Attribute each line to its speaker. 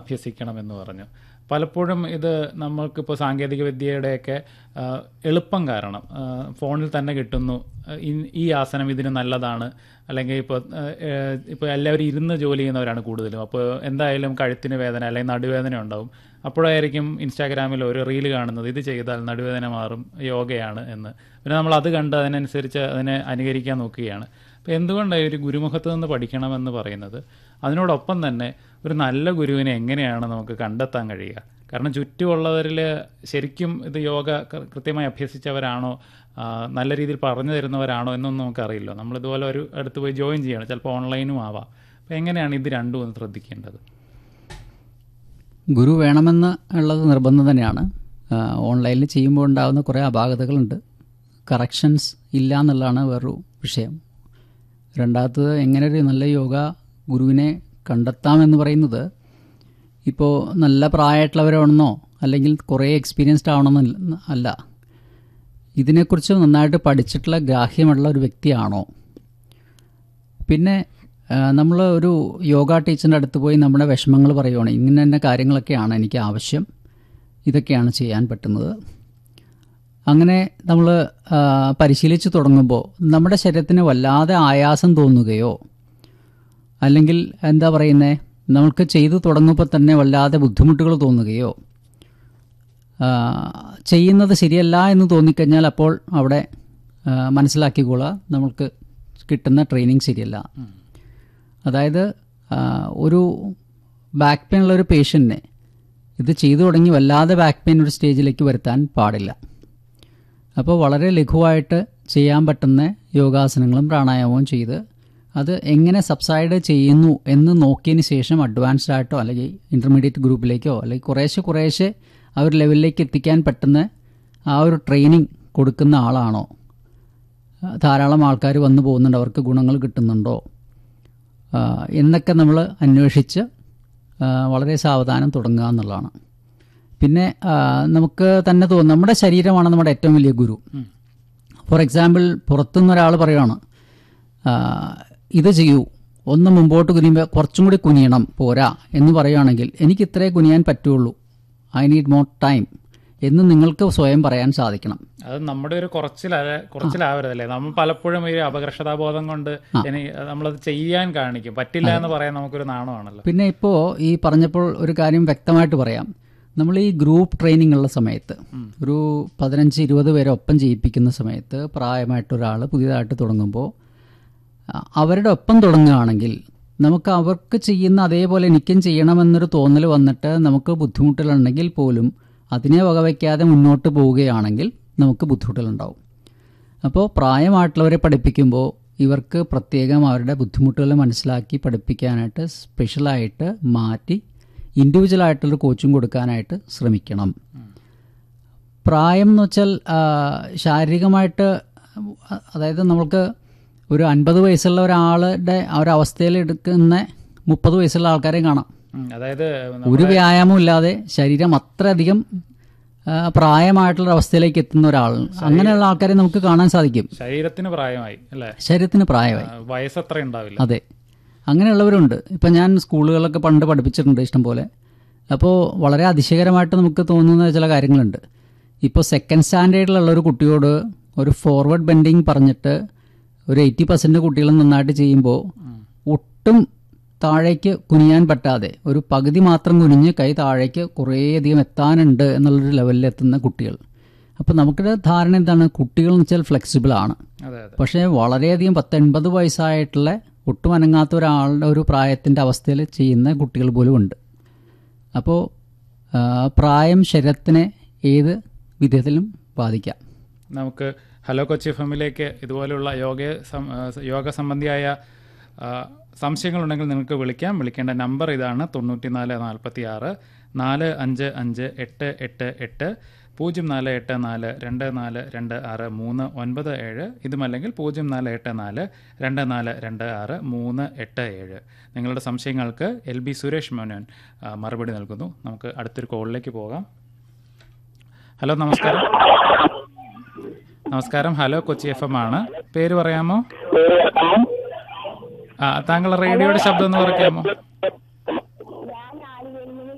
Speaker 1: അഭ്യസിക്കണമെന്ന് പറഞ്ഞു പലപ്പോഴും ഇത് നമ്മൾക്കിപ്പോൾ സാങ്കേതിക വിദ്യയുടെയൊക്കെ ആ, എളുപ്പം കാരണം ആ, ഫോണിൽ തന്നെ കിട്ടുന്നു ആ, ഇൻ- ഈ ആസനം ഇതിന് നല്ലതാണ് അല്ലെങ്കിൽ ഇപ്പോൾ ഇപ്പോൾ എല്ലാവരും ഇരുന്ന് ജോലി ചെയ്യുന്നവരാണ് കൂടുതലും അപ്പോൾ എന്തായാലും കഴുത്തിന് വേദന അല്ലെങ്കിൽ നടുവേദന ഉണ്ടാവും അപ്പോഴായിരിക്കും ഇൻസ്റ്റാഗ്രാമിൽ ഒരു റീല് കാണുന്നത് ഇത് ചെയ്താൽ നടുവേദന മാറും യോഗയാണ് എന്ന് പിന്നെ നമ്മൾ അത് കണ്ട് അതിനനുസരിച്ച് അതിനെ അനുകരിക്കാൻ നോക്കുകയാണ് അപ്പോൾ എന്തുകൊണ്ടാണ് ഒരു ഗുരുമുഖത്ത് നിന്ന് പഠിക്കണമെന്ന് പറയുന്നത് അതിനോടൊപ്പം തന്നെ ഒരു നല്ല ഗുരുവിനെ എങ്ങനെയാണ് നമുക്ക് കണ്ടെത്താൻ കഴിയുക കാരണം ചുറ്റുമുള്ളവരിൽ ശരിക്കും ഇത് യോഗ കൃ- കൃത്യമായി അഭ്യസിച്ചവരാണോ ആ, നല്ല രീതിയിൽ പറഞ്ഞു തരുന്നവരാണോ എന്നൊന്നും നമുക്കറിയില്ല നമ്മളിതുപോലെ ഒരു അടുത്ത് പോയി ജോയിൻ ചെയ്യണം ചിലപ്പോൾ ഓൺലൈനും ആവാം അപ്പോൾ എങ്ങനെയാണ് ഇത് രണ്ടും ഒന്ന് ശ്രദ്ധിക്കേണ്ടത്
Speaker 2: ഗുരു വേണമെന്ന് ഉള്ളത് നിർബന്ധം തന്നെയാണ് ആ, ഓൺലൈനിൽ ചെയ്യുമ്പോൾ ഉണ്ടാകുന്ന കുറേ അപാകതകളുണ്ട് കറക്ഷൻസ് ഇല്ല എന്നുള്ളതാണ് വേറൊരു വിഷയം രണ്ടാമത്തത് എങ്ങനെ ഒരു നല്ല യോഗ ഗുരുവിനെ കണ്ടെത്താമെന്ന് പറയുന്നത് ഇപ്പോൾ നല്ല പ്രായമായിട്ടുള്ളവരാണെന്നോ അല്ലെങ്കിൽ കുറേ എക്സ്പീരിയൻസ്ഡ് ആവണമെന്ന് അല്ല ഇതിനെക്കുറിച്ച് നന്നായിട്ട് പഠിച്ചിട്ടുള്ള ഗ്രാഹ്യമുള്ള ഒരു വ്യക്തിയാണോ പിന്നെ നമ്മൾ ഒരു യോഗ ടീച്ചറിൻ്റെ അടുത്ത് പോയി നമ്മുടെ വിഷമങ്ങൾ പറയുവാണ് ഇങ്ങനെ തന്നെ കാര്യങ്ങളൊക്കെയാണ് എനിക്ക് ആവശ്യം ഇതൊക്കെയാണ് ചെയ്യാൻ പറ്റുന്നത് അങ്ങനെ നമ്മൾ പരിശീലിച്ച് തുടങ്ങുമ്പോൾ നമ്മുടെ ശരീരത്തിന് വല്ലാതെ ആയാസം തോന്നുകയോ അല്ലെങ്കിൽ എന്താ പറയുന്നത് നമുക്ക് ചെയ്തു തുടങ്ങുമ്പോൾ തന്നെ വല്ലാതെ ബുദ്ധിമുട്ടുകൾ തോന്നുകയോ ആ, ചെയ്യുന്നത് ശരിയല്ല എന്ന് തോന്നിക്കഴിഞ്ഞാൽ അപ്പോൾ അവിടെ ആ, മനസ്സിലാക്കിക്കൊള്ളുക നമുക്ക് കിട്ടുന്ന ട്രെയിനിങ് ശരിയല്ല അതായത് ആ, ഒരു ബാക്ക് പെയിൻ ഉള്ള ഒരു പേഷ്യൻറ്റിനെ ഇത് ചെയ്തു തുടങ്ങി വല്ലാതെ ബാക്ക് പെയിൻ ഒരു സ്റ്റേജിലേക്ക് വരുത്താൻ പാടില്ല അപ്പോൾ വളരെ ലഘുവായിട്ട് ചെയ്യാൻ പറ്റുന്ന യോഗാസനങ്ങളും പ്രാണായാമവും ചെയ്ത് അത് എങ്ങനെ സബ്സൈഡ് ചെയ്യുന്നു എന്ന് നോക്കിയതിന് ശേഷം അഡ്വാൻസ്ഡ് ആയിട്ടോ അല്ലെങ്കിൽ ഇൻ്റർമീഡിയറ്റ് ഗ്രൂപ്പിലേക്കോ അല്ലെങ്കിൽ കുറേശ്ശെ കുറേശ്ശെ ആ ഒരു ലെവലിലേക്ക് എത്തിക്കാൻ പറ്റുന്ന ആ ഒരു ട്രെയിനിങ് കൊടുക്കുന്ന ആളാണോ ആ, ധാരാളം ആൾക്കാർ വന്നു പോകുന്നുണ്ട് അവർക്ക് ഗുണങ്ങൾ കിട്ടുന്നുണ്ടോ ആ, എന്നൊക്കെ നമ്മൾ അന്വേഷിച്ച് ആ, വളരെ സാവധാനം തുടങ്ങുക എന്നുള്ളതാണ് പിന്നെ ആ, നമുക്ക് തന്നെ തോന്നും നമ്മുടെ ശരീരമാണ് നമ്മുടെ ഏറ്റവും വലിയ ഗുരു ഫോർ എക്സാമ്പിൾ പുറത്തുനിന്ന് ഒരാൾ പറയുവാണ് ആ, ഇത് ചെയ്യൂ ഒന്ന് മുമ്പോട്ട് കുനിയുമ്പോൾ കുറച്ചും കൂടി കുനിയണം പോരാ എന്ന് പറയുകയാണെങ്കിൽ എനിക്ക് ഇത്രേ കുനിയാൻ പറ്റുള്ളൂ ഐ നീഡ് മോർ ടൈം എന്ന് നിങ്ങൾക്ക് സ്വയം പറയാൻ സാധിക്കണം
Speaker 1: അത് നമ്മുടെ ഒരു കുറച്ചിലല്ല കുറച്ചിലാവരുതല്ലേ നമ്മൾ പലപ്പോഴും ഈ അപകർഷതാബോധം കൊണ്ട് ഇനി നമ്മളത് ചെയ്യാൻ കാണിക്കും പറ്റില്ല എന്ന് പറയാൻ നമുക്കൊരു നാണമാണല്ലോ
Speaker 2: പിന്നെ ഇപ്പോൾ ഈ പറഞ്ഞപ്പോൾ ഒരു കാര്യം വ്യക്തമായിട്ട് പറയാം നമ്മൾ ഈ ഗ്രൂപ്പ് ട്രെയിനിങ് ഉള്ള സമയത്ത് ഒരു പതിനഞ്ച് ഇരുപത് പേരെ ഒപ്പം ചെയ്യിപ്പിക്കുന്ന സമയത്ത് പ്രായമായിട്ട് ഒരാൾ പുതിയതായിട്ട് തുടങ്ങുമ്പോൾ അ- അവരുടെ ഒപ്പം തുടങ്ങുകയാണെങ്കിൽ നമുക്ക് അവർക്ക് ചെയ്യുന്ന അതേപോലെ എനിക്കും ചെയ്യണമെന്നൊരു തോന്നൽ വന്നിട്ട് നമുക്ക് ബുദ്ധിമുട്ടുകളുണ്ടെങ്കിൽ പോലും അതിനെ വകവയ്ക്കാതെ മുന്നോട്ട് പോവുകയാണെങ്കിൽ നമുക്ക് ബുദ്ധിമുട്ടുകളുണ്ടാവും അപ്പോൾ പ്രായമായിട്ടുള്ളവരെ പഠിപ്പിക്കുമ്പോൾ ഇവർക്ക് പ്രത്യേകം അവരുടെ ബുദ്ധിമുട്ടുകൾ മനസ്സിലാക്കി പഠിപ്പിക്കാനായിട്ട് സ്പെഷ്യലായിട്ട് മാറ്റി ഇൻഡിവിജ്വലായിട്ടുള്ള കോച്ചിങ് കൊടുക്കാനായിട്ട് ശ്രമിക്കണം പ്രായം എന്ന് വെച്ചാൽ ആ, ശാരീരികമായിട്ട് അ- അതായത് നമ്മൾക്ക് ഒരു അൻപത് വയസ്സുള്ള ഒരാളുടെ ആ ഒരു അവസ്ഥയിൽ എടുക്കുന്ന മുപ്പത് വയസ്സുള്ള ആൾക്കാരെ കാണാം
Speaker 1: ഉം, അതായത്
Speaker 2: ഒരു വ്യായാമവും ഇല്ലാതെ ശരീരം അത്രയധികം ആ, പ്രായമായിട്ടുള്ള അവസ്ഥയിലേക്ക് എത്തുന്ന ഒരാൾ അങ്ങനെയുള്ള ആൾക്കാരെ നമുക്ക് കാണാൻ സാധിക്കും
Speaker 1: ശരീരത്തിന് പ്രായമായി അല്ലേ
Speaker 2: ശരീരത്തിന് പ്രായമായി
Speaker 1: ആ, വയസ്സത്ര ഉണ്ടാവില്ല
Speaker 2: അതെ അങ്ങനെയുള്ളവരുണ്ട് ഇപ്പം ഞാൻ സ്കൂളുകളിലൊക്കെ പണ്ട് പഠിപ്പിച്ചിട്ടുണ്ട് ഇഷ്ടം പോലെ അപ്പോൾ വളരെ അതിശയകരമായിട്ട് നമുക്ക് തോന്നുന്ന ചില കാര്യങ്ങളുണ്ട് ഇപ്പോൾ സെക്കൻഡ് സ്റ്റാൻഡേർഡിലുള്ള ഒരു കുട്ടിയോട് ഒരു ഫോർവേഡ് ബെൻഡിങ് പറഞ്ഞിട്ട് ഒരു എയ്റ്റി പെർസെൻറ്റ് കുട്ടികൾ നന്നായിട്ട് ചെയ്യുമ്പോൾ ഒട്ടും താഴേക്ക് കുനിയാൻ പറ്റാതെ ഒരു പകുതി മാത്രം കുനിഞ്ഞ് കൈ താഴേക്ക് കുറേയധികം എത്താനുണ്ട് എന്നുള്ളൊരു ലെവലിൽ എത്തുന്ന കുട്ടികൾ അപ്പോൾ നമുക്കൊരു ധാരണ എന്താണ് കുട്ടികൾ എന്ന് വെച്ചാൽ ഫ്ലെക്സിബിൾ ആണ്
Speaker 1: അതെ അതെ
Speaker 2: പക്ഷേ വളരെയധികം പത്ത് എൺപത് വയസ്സായിട്ടുള്ള ഒട്ടും അനങ്ങാത്ത ഒരാളുടെ ഒരു പ്രായത്തിൻ്റെ അവസ്ഥയിൽ ചെയ്യുന്ന കുട്ടികൾ പോലും ഉണ്ട് അപ്പോൾ ആ, പ്രായം ശരീരത്തിനെ ഏത് വിധത്തിലും ബാധിക്കാം
Speaker 1: നമുക്ക് ഹലോ കൊച്ചി എഫ് എമ്മിലേക്ക് ഇതുപോലുള്ള യോഗ സം- ആ, യോഗ സംബന്ധിയായ ആ, സംശയങ്ങളുണ്ടെങ്കിൽ നിങ്ങൾക്ക് വിളിക്കാം വിളിക്കേണ്ട നമ്പർ ഇതാണ് തൊണ്ണൂറ്റി നാല് നാൽപ്പത്തി ആറ് നാല് അഞ്ച് അഞ്ച് എട്ട് എട്ട് എട്ട് പൂജ്യം നാല് എട്ട് നാല് രണ്ട് നാല് രണ്ട് ആറ് മൂന്ന് ഒൻപത് ഏഴ് ഇതുമല്ലെങ്കിൽ പൂജ്യം നാല് എട്ട് നാല് രണ്ട് നാല് രണ്ട് ആറ് മൂന്ന് എട്ട് ഏഴ് നിങ്ങളുടെ സംശയങ്ങൾക്ക് എൽ ബി സുരേഷ് മേനോൻ ആ, മറുപടി നൽകുന്നു നമുക്ക് അടുത്തൊരു കോളിലേക്ക് പോകാം ഹലോ നമസ്കാരം നമസ്കാരം ഹലോ കൊച്ചി എഫ് എം ആണ് പേര് പറയാമോ ആ താങ്കൾ റേഡിയോയുടെ ശബ്ദം ഒന്ന് കുറയ്ക്കാമോ